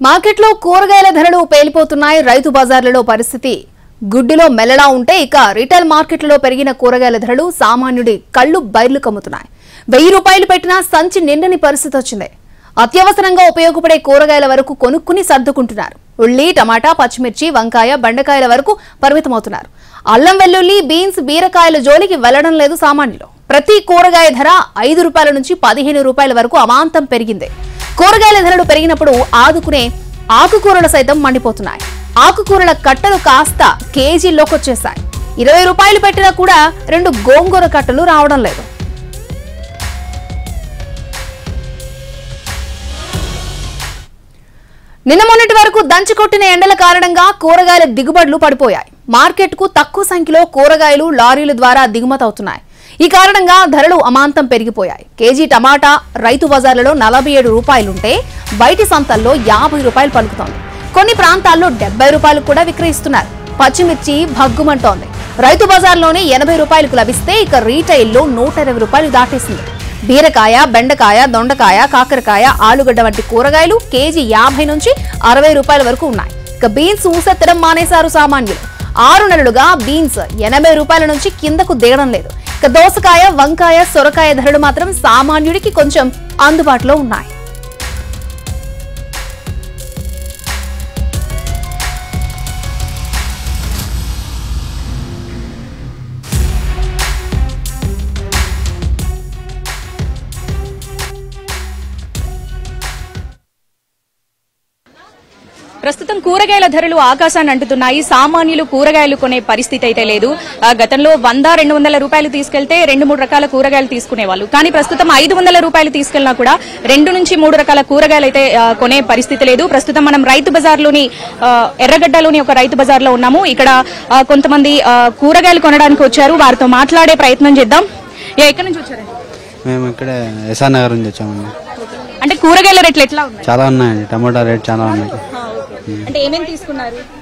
మార్కెట్లో కూరగాయల ధరలు పేలిపోతున్నాయి రైతు బజార్లలో పరిస్థితి గుడ్డులో మెల్లలా ఉంటే ఇక రిటైల్ మార్కెట్లలో పెరిగిన కూరగాయల ధరలు సామాన్యుడి కళ్ళు బైర్లు కమ్ముతున్నాయి వెయ్యి రూపాయలు పెట్టినా సంచి నిండని పరిస్థితి వచ్చింది అత్యవసరంగా ఉపయోగపడే కూరగాయల వరకు కొనుక్కుని సర్దుకుంటున్నారు ఉల్లి టమాటా పచ్చిమిర్చి వంకాయ బెండకాయల వరకు పరిమితమవుతున్నారు అల్లం వెల్లుల్లి బీన్స్ బీరకాయల జోలికి వెళ్లడం లేదు సామాన్యులు ప్రతి కూరగాయ ధర ఐదు రూపాయల నుంచి పదిహేను రూపాయల వరకు అమాంతం పెరిగింది కూరగాయల ధరలు పెరిగినప్పుడు ఆదుకునే ఆకుకూరలు సైతం మండిపోతున్నాయి ఆకుకూరల కట్టలు కాస్త కేజీల్లోకి వచ్చేసాయి ఇరవై రూపాయలు పెట్టినా కూడా రెండు గోంగూర కట్టలు రావడం లేదు నిన్న మొన్నటి వరకు దంచి కొట్టిన ఎండల కారణంగా కూరగాయల దిగుబడులు పడిపోయాయి మార్కెట్కు తక్కువ సంఖ్యలో కూరగాయలు లారీల ద్వారా దిగుమతి అవుతున్నాయి ఈ కారణంగా ధరలు అమాంతం పెరిగిపోయాయి కేజీ టమాటా రైతు బజార్లలో నలభై ఏడు రూపాయలుంటే బయటి సంతల్లో యాభై రూపాయలు పలుకుతోంది కొన్ని ప్రాంతాల్లో డెబ్బై రూపాయలు కూడా విక్రయిస్తున్నారు పచ్చిమిర్చి భగ్గుమంటోంది రైతు బజార్లోనే ఎనభై రూపాయలకు లభిస్తే ఇక రీటైల్లో నూట ఇరవై రూపాయలు దాటేసింది బీరకాయ బెండకాయ దొండకాయ కాకరకాయ ఆలుగడ్డ వంటి కూరగాయలు కేజీ యాభై నుంచి అరవై రూపాయల వరకు ఉన్నాయి ఇక బీన్స్ ఊసెత్తడం మానేశారు సామాన్యులు ఆరు నెలలుగా బీన్స్ ఎనభై రూపాయల నుంచి కిందకు దిగడం లేదు ఇక దోసకాయ వంకాయ సొరకాయ ధరలు మాత్రం సామాన్యుడికి కొంచెం అందుబాటులో ఉన్నాయి ప్రస్తుతం కూరగాయల ధరలు ఆకాశాన్ని అంటుతున్నాయి సామాన్యులు కూరగాయలు కొనే పరిస్థితి అయితే లేదు ఆ, గతంలో వంద రెండు వందల రూపాయలు తీసుకెళ్తే రెండు మూడు రకాల కూరగాయలు తీసుకునేవాళ్ళు కానీ ప్రస్తుతం ఐదు వందల రూపాయలు తీసుకెళ్లినా కూడా రెండు నుంచి మూడు రకాల కూరగాయలు అయితే ఆ, కొనే పరిస్థితి లేదు ప్రస్తుతం మనం రైతు బజార్లోని ఆ, ఎర్రగడ్డలోని ఒక రైతు బజార్లో ఉన్నాము ఇక్కడ ఆ, కొంతమంది ఆ, కూరగాయలు కొనడానికి వచ్చారు వారితో మాట్లాడే ప్రయత్నం చేద్దాం ఏ, ఎక్కడి నుంచి వచ్చారండి మేము ఇక్కడ ఎస్ఆర్ నగర్ నుంచి వచ్చామండి అంటే కూరగాయల రేట్లు ఎట్లా ఉన్నాయి చాలా ఉన్నాయండి టమాటా రేట్ చాలా ఉన్నాయి అంటే ఏమేమి తీసుకున్నారు